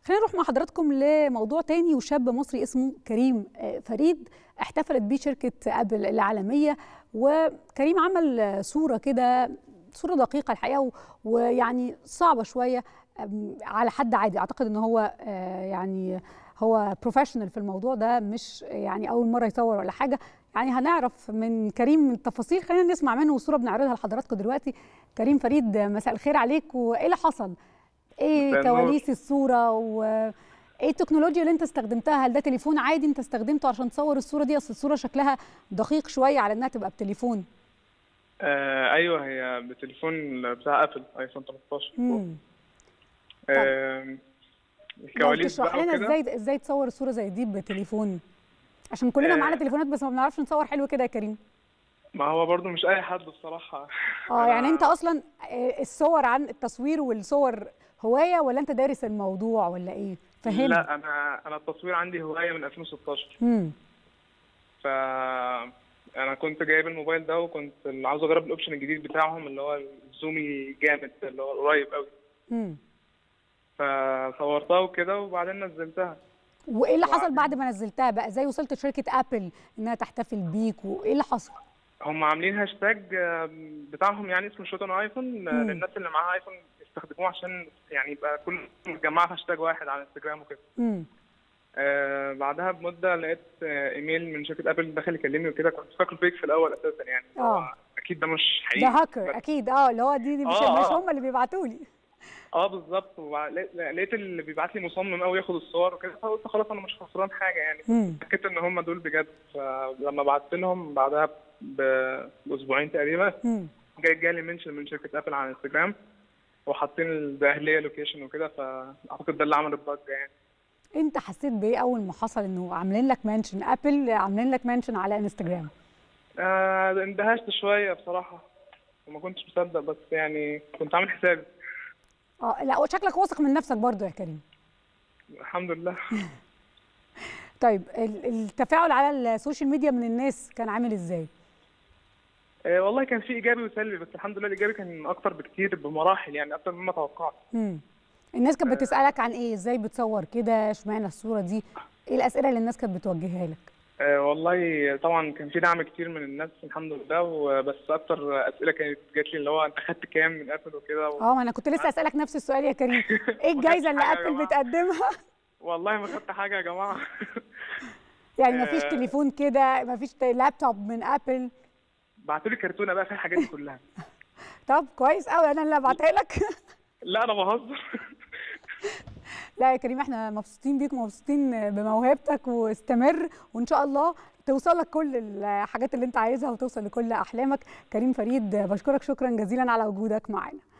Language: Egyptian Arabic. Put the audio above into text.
خلينا نروح مع حضراتكم لموضوع تاني وشاب مصري اسمه كريم فريد احتفلت بيه شركة أبل العالمية وكريم عمل صورة كده صورة دقيقة الحقيقة ويعني صعبة شوية على حد عادي أعتقد إن هو يعني هو بروفيشنال في الموضوع ده مش يعني أول مرة يصور ولا حاجة يعني هنعرف من كريم التفاصيل خلينا نسمع منه والصورة بنعرضها لحضراتكم دلوقتي كريم فريد مساء الخير عليك وإيه اللي حصل؟ ايه كواليس الصوره وايه التكنولوجيا اللي انت استخدمتها هل ده تليفون عادي انت استخدمته عشان تصور الصوره دي اصل الصوره شكلها دقيق شويه على انها تبقى بتليفون آه ايوه هي بتليفون بتاع ابل ايفون 13 امم آه الكواليس تشرح لنا ازاي ازاي تصور الصوره زي دي بتليفون عشان كلنا آه معانا تليفونات بس ما بنعرفش نصور حلو كده يا كريم ما هو برضو مش اي حد بصراحه اه يعني انت اصلا الصور عن التصوير والصور هوايه ولا انت دارس الموضوع ولا ايه فهمني لا انا انا التصوير عندي هوايه من 2016 امم ف انا كنت جايب الموبايل ده وكنت عاوز اجرب الاوبشن الجديد بتاعهم اللي هو الزومي جامد اللي هو قريب قوي امم فصورتها وكده وبعدين نزلتها وايه اللي حصل بعد ما نزلتها بقى ازاي وصلت شركه ابل انها تحتفل بيك وايه اللي حصل هم عاملين هاشتاج بتاعهم يعني اسمه شوت اون ايفون للناس اللي معاها ايفون يستخدموه عشان يعني يبقى كل متجمعه في هاشتاج واحد على انستجرام وكده. آه بعدها بمده لقيت آه ايميل من شركه ابل دخل يكلمني وكده كنت فاكره فيك في الاول اساسا يعني اه اكيد ده مش حقيقي ده هاكر اكيد اه اللي هو دي, دي مش, آه مش هم اللي بيبعتوا لي اه بالظبط لقيت اللي بيبعت لي مصمم قوي ياخد الصور وكده فقلت خلاص انا مش خسران حاجه يعني اتاكدت ان هم دول بجد فلما بعت لهم بعدها باسبوعين تقريبا جاي جالي منشن من شركه ابل على انستجرام وحاطين الدقهليه لوكيشن وكده فاعتقد ده اللي عمل الضجه يعني انت حسيت بايه اول ما حصل انه عاملين لك منشن ابل عاملين لك منشن على انستجرام آه اندهشت شويه بصراحه وما كنتش مصدق بس يعني كنت عامل حسابي اه لا وشكلك واثق من نفسك برضو يا كريم الحمد لله طيب التفاعل على السوشيال ميديا من الناس كان عامل ازاي؟ آه والله كان في ايجابي وسلبي بس الحمد لله الايجابي كان اكتر بكتير بمراحل يعني اكتر مما توقعت. امم الناس كانت بتسالك عن ايه؟ ازاي بتصور كده؟ اشمعنى الصوره دي؟ ايه الاسئله اللي الناس كانت بتوجهها لك؟ آه والله طبعا كان في دعم كتير من الناس الحمد لله وبس اكتر اسئله كانت جات لي اللي هو انت خدت كام من ابل وكده اه ما انا كنت لسه اسالك نفس السؤال يا كريم ايه الجايزه اللي ابل بتقدمها؟ والله ما خدت حاجه يا جماعه يعني ما فيش تليفون كده ما فيش لابتوب من ابل بعتوا لي كرتونه بقى فيها الحاجات دي كلها طب كويس قوي انا اللي ابعتها لك لا انا بهزر لا يا كريم احنا مبسوطين بيك ومبسوطين بموهبتك واستمر وان شاء الله توصل لك كل الحاجات اللي انت عايزها وتوصل لكل احلامك كريم فريد بشكرك شكرا جزيلا على وجودك معانا